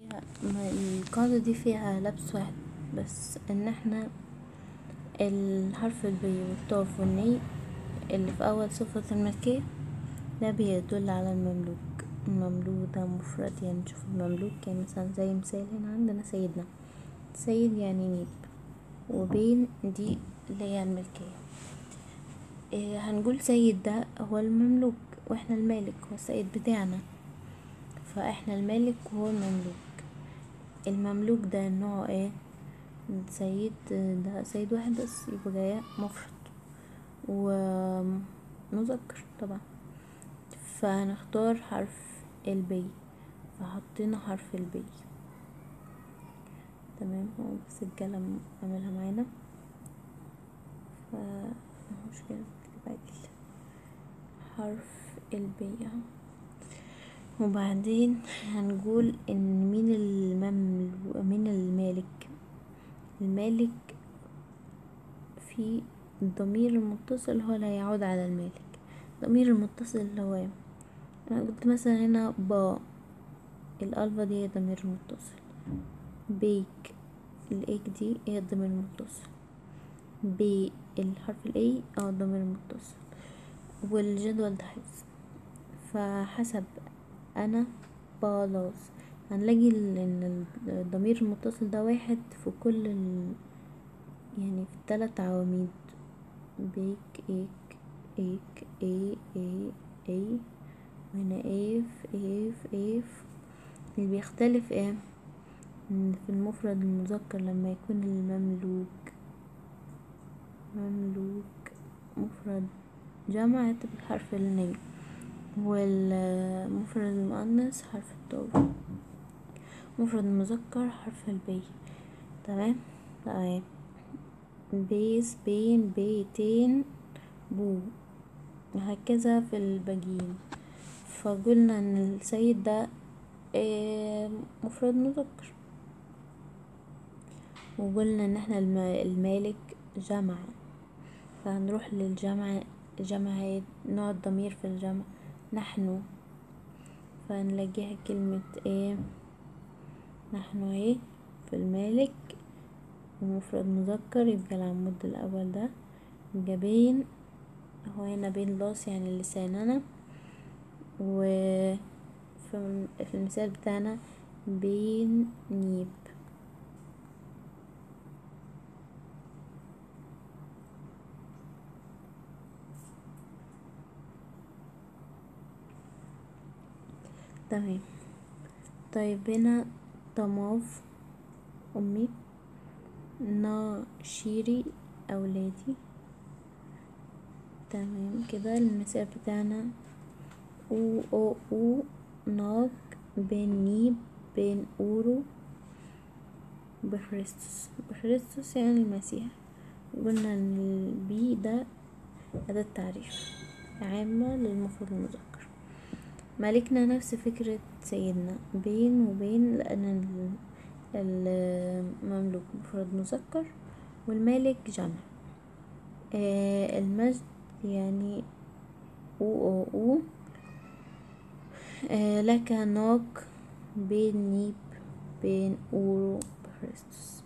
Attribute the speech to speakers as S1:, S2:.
S1: ما- القاعدة دي فيها لبس واحد بس ان احنا الحرف البي والطاف والني اللي في اول صفة الملكية ده بيدل على المملوك المملوك ده مفرد يعني نشوف المملوك يعني مثلا زي مثال هنا عندنا سيدنا سيد يعني نيب وبين دي اللي هي الملكية إيه هنقول سيد ده هو المملوك واحنا المالك هو السيد بتاعنا فاحنا المالك وهو المملوك المملوك ده نوعه ايه سيد ده سيد واحد بس يبقى جاية مفرد ومذكر طبعا فهنختار حرف البي فحطينا حرف البي تمام هو بس القلم عملها معانا ف مشكلة البدل حرف البي اهو وبعدين هنقول ان مين المملو مين المالك المالك في الضمير المتصل هو لا يعود على المالك الضمير المتصل اللي هو انا قلت مثلا هنا با الالفا دي هي ضمير متصل بيك الايك دي هي الضمير المتصل بي الحرف الاي اه ضمير متصل والجدول ده حفظ فحسب انا بالاس هنلاقي ال- ان الضمير المتصل ده واحد في كل ال... يعني في التلات عواميد بيك ايك ايك اي اي اي وهنا ايف ايف ايف اللي بيختلف ايه ان في المفرد المذكر لما يكون المملوك مملوك مفرد جمع تبقى الحرف الني والمفرد المؤنث حرف الطاء مفرد المذكر حرف البي تمام طيب بيس بين بيتين بو وهكذا في الباقيين فقلنا ان السيد ده آه، مفرد مذكر وقلنا ان احنا الم- المالك جمع فهنروح للجمع جمع هي نوع الضمير في الجمع نحن فنلاقيها كلمة ايه نحن ايه في المالك ومفرد مذكر يبقى العمود الأول ده يبقى بين هو هنا بين لاس يعني لساننا و في في المثال بتاعنا بين نيب تمام طيب هنا طماف أمي ناشيري أولادي تمام كده المثال بتاعنا او او او ناق بين نيب بين أورو بخريستوس بخريستوس يعني المسيح قلنا ان البي ده أداة تعريف عامة للمفرد المذكر مالكنا نفس فكرة سيدنا بين وبين لأن ال- المملوك مفرد مذكر والمالك جمع آه المجد يعني او او او آه لك ناق بين نيب بين أورو بخريستوس